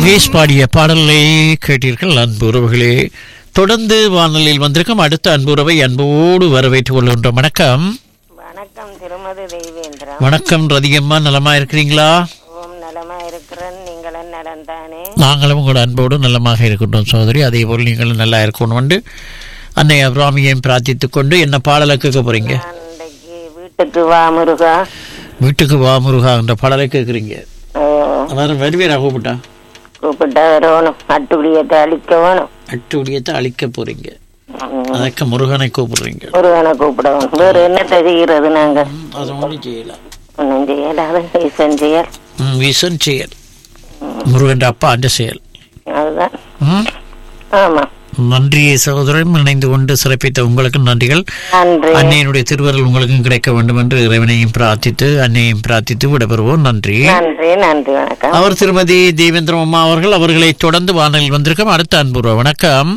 மகேஷ் பாடிய பாடலை கேட்டீர்கள் அன்பு உறவுகளே தொடர்ந்து வானொலியில் வந்திருக்கும் அடுத்த அன்பு உறவை அன்போடு வரவேற்றுக் கொள்கின்றோம் வணக்கம் வணக்கம் திருமதி தெய்வேந்திரம் வணக்கம் ரதியம்மா நலமா இருக்கிறீங்களா ஓம் நலமா இருக்கிறேன் நீங்களும் நலம் தானே நாங்களும் உங்களோட அன்போடு நலமாக இருக்கின்றோம் சகோதரி அதே போல் நீங்களும் நல்லா இருக்கணும் வந்து அன்னை அபிராமியையும் பிரார்த்தித்துக் கொண்டு என்ன பாடலை கேட்க போறீங்க நான் இன்றைக்கு வீட்டுக்கு வா முருகா வீட்டுக்கு வா முருகா என்ற பாடலை கேட்குறீங்க ஓ, எல்லாரும் வருவீரா கூப்பிட்டா கூப்பிட்டா வரணும் அட்டுக்குடியத்தை அழிக்க வேணும் அட்டுடியத்தை அழிக்க போறீங்க ம், அதற்கு முருகனை கூப்பிடுறீங்க முருகனை கூப்பிடணும் வேறு என்ன செய்கிறது நாங்க அதை ஒன்றும் செய்யலாம் ஒன்றும் செய்யலாத ஈசன் செயல் ம், வீசன் செயல் முருகன் அப்பா அந்த செயல் அதுதான் ம். ஆமா நன்றி சகோதரன் இணைந்து கொண்டு சிறப்பித்த உங்களுக்கு நன்றிகள் நன்றி அன்னையினுடைய திருவருள் உங்களுக்கும் கிடைக்க வேண்டும் என்று இறைவனையும் பிரார்த்தித்து அன்னையையும் பிரார்த்தித்து விடைபெறுவோம் நன்றி நன்றி நன்றி வணக்கம் அவர் திருமதி தேவேந்திரம் அம்மா அவர்கள் அவர்களை தொடர்ந்து வானலில் வந்திருக்கும் அடுத்த அன்புருவ வணக்கம்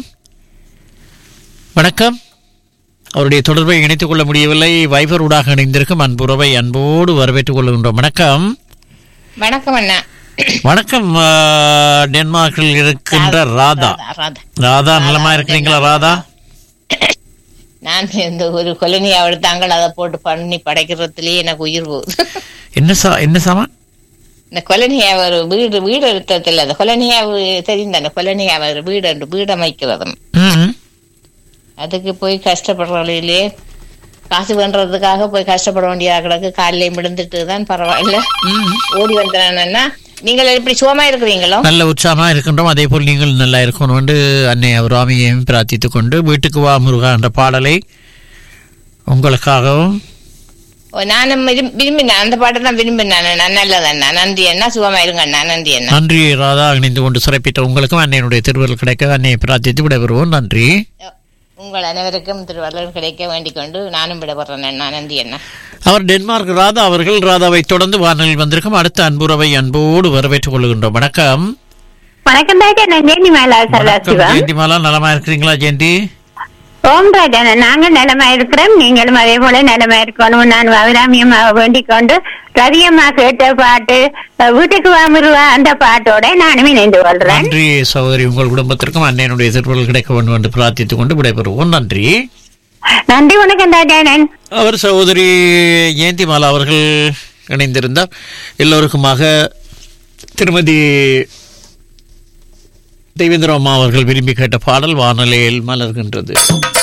வணக்கம் அவருடைய தொடர்பை இணைத்துக் கொள்ள முடியவில்லை வைபர் ஊடாக இணைந்திருக்கும் அன்புறவை அன்போடு வரவேற்றுக் கொள்கின்றோம் வணக்கம் வணக்கம் அண்ணா வணக்கம் ஆ, டென்மார்க்கில் இருக்கின்ற ராதா ராதா ராதா நலமா இருக்கிறீங்களா ராதா நான் இந்த ஒரு கொலனியா எடுத்தாங்கள் அதை போட்டு பண்ணி படைக்கிறதுலயே எனக்கு உயிர் போகுது என்ன சா என்ன சாமான் இந்த கொலனியா ஒரு வீடு வீடு எடுத்ததில்ல அந்த கொலனியா தெரியும் தானே கொலனியா ஒரு வீடு வீடு அமைக்கிறதும் ம் அதுக்கு போய் கஷ்டப்படுறவழியிலே காசு பண்றதுக்காக போய் கஷ்டப்பட வேண்டியதா கிடக்கு காலையில விழுந்துட்டு தான் பரவாயில்ல ஓடி வந்தேன்னா நீங்கள் இப்படி சுகமா இருக்கிறீங்களோ நல்ல உற்சாகமா இருக்கின்றோம் அதே போல் நீங்கள் நல்லா இருக்கணும் என்று அன்னை அபிராமியையும் பிரார்த்தித்துக் கொண்டு வீட்டுக்கு வா முருகா என்ற பாடலை உங்களுக்காகவும் ஓ, நானும் விரும்- விரும்பினேன் அந்த பாட்டை தான் விரும்பினேன் நான் நல்லதண்ணா நன்றி அண்ணா சுகமா இருங்க அண்ணா நன்றி அண்ணா நன்றி ராதா இணைந்து கொண்டு சிறப்பித்த உங்களுக்கும் அன்னையினுடைய திருவருள் கிடைக்க அன்னையை பிரார்த்தித்து விடைபெறுவோம் நன்றி உங்கள் அனைவருக்கும் திருவள்ளுவர் கிடைக்க வேண்டிக் கொண்டு நானும் விடப்படுறேன் அண்ணா நன்றி அண்ணா அவர் டென்மார்க் ராதா அவர்கள் ராதாவை தொடர்ந்து வானலில் வந்திருக்கும் அடுத்த அன்புறவை அன்போடு வரவேற்றுக் கொள்கின்றோம் வணக்கம் வணக்கம் ராஜா நான் ஜெயந்தி மேலா வணக்கம் சதாசிவம் ஜெயந்திமாலா நலமா இருக்கிறீங்களா ஜெயந்தி ஓம் ராஜா நாங்க நலமா இருக்கிறோம் நீங்களும் அதே போல நலமா இருக்கணும் நான் அபிராமியம் வேண்டிக் கொண்டு ரதியம்மா கேட்ட பாட்டு அஹ், வீட்டுக்கு வாமுருவா அந்த பாட்டோட நானும் இணைந்து கொள்றேன் நன்றி சகோதரி உங்கள் குடும்பத்திற்கும் அன்னையினுடைய திருவருள் கிடைக்க வேண்டும் என்று பிரார்த்தித்துக் கொண்டு விடைபெறுவோம் நன்றி நன்றி வணக்கம் ராஜானன் அவர் சகோதரி ஜெயந்திமாலா அவர்கள் இணைந்திருந்தார் எல்லோருக்குமாக திருமதி தெய்வேந்திர அம்மா அவர்கள் விரும்பி கேட்ட பாடல் வானொலியில் மலர்கின்றது